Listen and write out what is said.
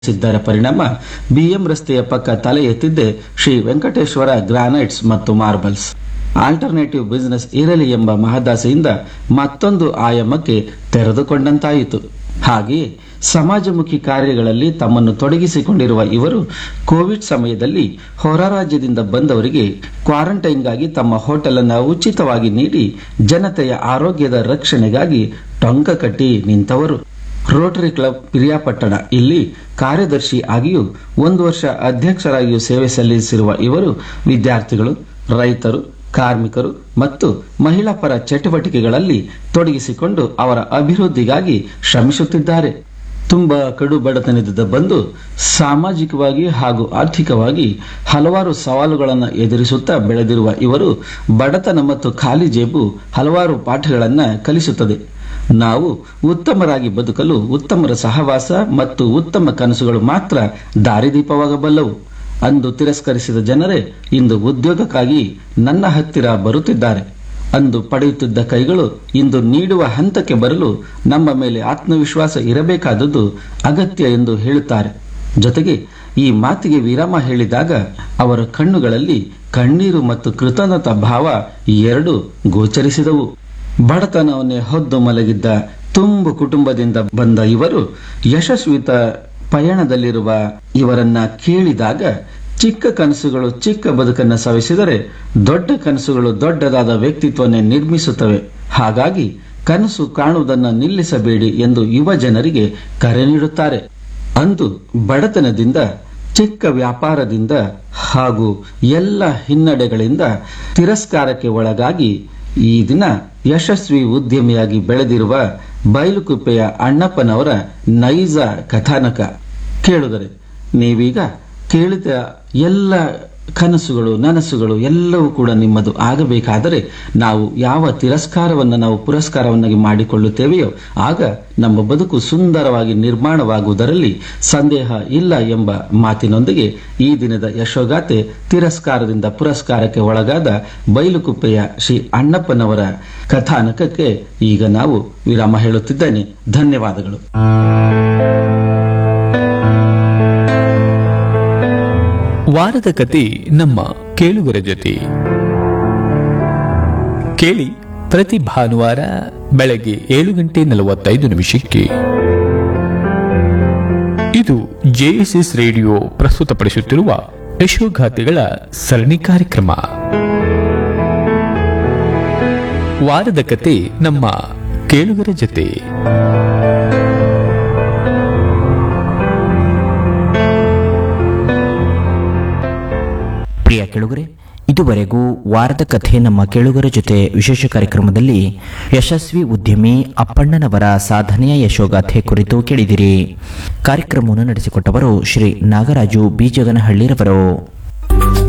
ಸಿದ್ದರ ಪರಿಣಾಮ ಬಿಎಂ ರಸ್ತೆಯ ಪಕ್ಕ ತಲೆ ಎತ್ತಿದ್ದೆ ಶ್ರೀ ವೆಂಕಟೇಶ್ವರ ಗ್ರಾನೈಟ್ಸ್ ಮತ್ತು ಮಾರ್ಬಲ್ಸ್ ಆಲ್ಟರ್ನೇಟಿವ್ ಬಿಸಿನೆಸ್ ಇರಲಿ ಎಂಬ ಮಹದಾಸೆಯಿಂದ ಮತ್ತೊಂದು ಆಯಾಮಕ್ಕೆ ತೆರೆದುಕೊಂಡಂತಾಯಿತು ಹಾಗೆಯೇ ಸಮಾಜಮುಖಿ ಕಾರ್ಯಗಳಲ್ಲಿ ತಮ್ಮನ್ನು ತೊಡಗಿಸಿಕೊಂಡಿರುವ ಇವರು ಕೋವಿಡ್ ಸಮಯದಲ್ಲಿ ಹೊರ ರಾಜ್ಯದಿಂದ ಬಂದವರಿಗೆ ಕ್ವಾರಂಟೈನ್ಗಾಗಿ ತಮ್ಮ ಹೋಟೆಲ್ ಅನ್ನು ಉಚಿತವಾಗಿ ನೀಡಿ ಜನತೆಯ ಆರೋಗ್ಯದ ರಕ್ಷಣೆಗಾಗಿ ಟೊಂಕ ಕಟ್ಟಿ ನಿಂತವರು ರೋಟರಿ ಕ್ಲಬ್ ಪಿರಿಯಾಪಟ್ಟಣ ಇಲ್ಲಿ ಕಾರ್ಯದರ್ಶಿ ಆಗಿಯೂ ಒಂದು ವರ್ಷ ಅಧ್ಯಕ್ಷರಾಗಿಯೂ ಸೇವೆ ಸಲ್ಲಿಸಿರುವ ಇವರು ವಿದ್ಯಾರ್ಥಿಗಳು ರೈತರು ಕಾರ್ಮಿಕರು ಮತ್ತು ಮಹಿಳಾ ಪರ ಚಟುವಟಿಕೆಗಳಲ್ಲಿ ತೊಡಗಿಸಿಕೊಂಡು ಅವರ ಅಭಿವೃದ್ಧಿಗಾಗಿ ಶ್ರಮಿಸುತ್ತಿದ್ದಾರೆ ತುಂಬಾ ಕಡು ಬಡತನದಿಂದ ಬಂದು ಸಾಮಾಜಿಕವಾಗಿ ಹಾಗೂ ಆರ್ಥಿಕವಾಗಿ ಹಲವಾರು ಸವಾಲುಗಳನ್ನು ಎದುರಿಸುತ್ತಾ ಬೆಳೆದಿರುವ ಇವರು ಬಡತನ ಮತ್ತು ಖಾಲಿ ಜೇಬು ಹಲವಾರು ಪಾಠಗಳನ್ನು ಕಲಿಸುತ್ತದೆ ನಾವು ಉತ್ತಮರಾಗಿ ಬದುಕಲು ಉತ್ತಮರ ಸಹವಾಸ ಮತ್ತು ಉತ್ತಮ ಕನಸುಗಳು ಮಾತ್ರ ದಾರಿದೀಪವಾಗಬಲ್ಲವು ಅಂದು ತಿರಸ್ಕರಿಸಿದ ಜನರೇ ಇಂದು ಉದ್ಯೋಗಕ್ಕಾಗಿ ನನ್ನ ಹತ್ತಿರ ಬರುತ್ತಿದ್ದಾರೆ ಅಂದು ಪಡೆಯುತ್ತಿದ್ದ ಕೈಗಳು ಇಂದು ನೀಡುವ ಹಂತಕ್ಕೆ ಬರಲು ನಮ್ಮ ಮೇಲೆ ಆತ್ಮವಿಶ್ವಾಸ ಇರಬೇಕಾದದ್ದು ಅಗತ್ಯ ಎಂದು ಹೇಳುತ್ತಾರೆ ಜೊತೆಗೆ ಈ ಮಾತಿಗೆ ವಿರಾಮ ಹೇಳಿದಾಗ ಅವರ ಕಣ್ಣುಗಳಲ್ಲಿ ಕಣ್ಣೀರು ಮತ್ತು ಕೃತಜ್ಞತಾ ಭಾವ ಎರಡು ಗೋಚರಿಸಿದವು ಬಡತನವನ್ನೇ ಹೊದ್ದು ಮಲಗಿದ್ದ ತುಂಬು ಕುಟುಂಬದಿಂದ ಬಂದ ಇವರು ಯಶಸ್ವಿತ ಪಯಣದಲ್ಲಿರುವ ಇವರನ್ನ ಕೇಳಿದಾಗ ಚಿಕ್ಕ ಕನಸುಗಳು ಚಿಕ್ಕ ಬದುಕನ್ನು ಸವಿಸಿದರೆ ದೊಡ್ಡ ಕನಸುಗಳು ದೊಡ್ಡದಾದ ವ್ಯಕ್ತಿತ್ವನ್ನೇ ನಿರ್ಮಿಸುತ್ತವೆ ಹಾಗಾಗಿ ಕನಸು ಕಾಣುವುದನ್ನು ನಿಲ್ಲಿಸಬೇಡಿ ಎಂದು ಯುವ ಜನರಿಗೆ ಕರೆ ನೀಡುತ್ತಾರೆ ಅಂದು ಬಡತನದಿಂದ ಚಿಕ್ಕ ವ್ಯಾಪಾರದಿಂದ ಹಾಗೂ ಎಲ್ಲ ಹಿನ್ನಡೆಗಳಿಂದ ತಿರಸ್ಕಾರಕ್ಕೆ ಒಳಗಾಗಿ ಈ ದಿನ ಯಶಸ್ವಿ ಉದ್ಯಮಿಯಾಗಿ ಬೆಳೆದಿರುವ ಬಯಲುಕುಪ್ಪೆಯ ಅಣ್ಣಪ್ಪನವರ ನೈಜ ಕಥಾನಕ ಕೇಳುದರೆ ನೀವೀಗ ಕೇಳಿದ ಎಲ್ಲ ಕನಸುಗಳು ನನಸುಗಳು ಎಲ್ಲವೂ ಕೂಡ ನಿಮ್ಮದು ಆಗಬೇಕಾದರೆ ನಾವು ಯಾವ ತಿರಸ್ಕಾರವನ್ನು ನಾವು ಪುರಸ್ಕಾರವನ್ನಾಗಿ ಮಾಡಿಕೊಳ್ಳುತ್ತೇವೆಯೋ ಆಗ ನಮ್ಮ ಬದುಕು ಸುಂದರವಾಗಿ ನಿರ್ಮಾಣವಾಗುವುದರಲ್ಲಿ ಸಂದೇಹ ಇಲ್ಲ ಎಂಬ ಮಾತಿನೊಂದಿಗೆ ಈ ದಿನದ ಯಶೋಗಾಥೆ ತಿರಸ್ಕಾರದಿಂದ ಪುರಸ್ಕಾರಕ್ಕೆ ಒಳಗಾದ ಬೈಲುಕುಪ್ಪೆಯ ಶ್ರೀ ಅಣ್ಣಪ್ಪನವರ ಕಥಾನಕಕ್ಕೆ ಈಗ ನಾವು ವಿರಾಮ ಹೇಳುತ್ತಿದ್ದೇನೆ ಧನ್ಯವಾದಗಳು ವಾರದ ಕತೆ ನಮ್ಮ ಕೇಳುಗರ ಜೊತೆ ಕೇಳಿ ಪ್ರತಿ ಭಾನುವಾರ ಬೆಳಗ್ಗೆ ಏಳು ಗಂಟೆ ನಲವತ್ತೈದು ನಿಮಿಷಕ್ಕೆ ಇದು ಜೆಎಸ್ಎಸ್ ರೇಡಿಯೋ ಪ್ರಸ್ತುತಪಡಿಸುತ್ತಿರುವ ಯಶೋಗಾಥೆಗಳ ಸರಣಿ ಕಾರ್ಯಕ್ರಮ ವಾರದ ಕತೆ ನಮ್ಮ ಕೇಳುಗರ ಜೊತೆ ಪ್ರಿಯ ಕೆಳುಗರೆ ಇದುವರೆಗೂ ವಾರದ ಕಥೆ ನಮ್ಮ ಕೇಳುಗರ ಜೊತೆ ವಿಶೇಷ ಕಾರ್ಯಕ್ರಮದಲ್ಲಿ ಯಶಸ್ವಿ ಉದ್ಯಮಿ ಅಪ್ಪಣ್ಣನವರ ಸಾಧನೆಯ ಯಶೋಗಾಥೆ ಕುರಿತು ಕೇಳಿದಿರಿ ಕಾರ್ಯಕ್ರಮವನ್ನು ನಡೆಸಿಕೊಟ್ಟವರು ಶ್ರೀ ನಾಗರಾಜು ಬೀಜಗನಹಳ್ಳಿರವರು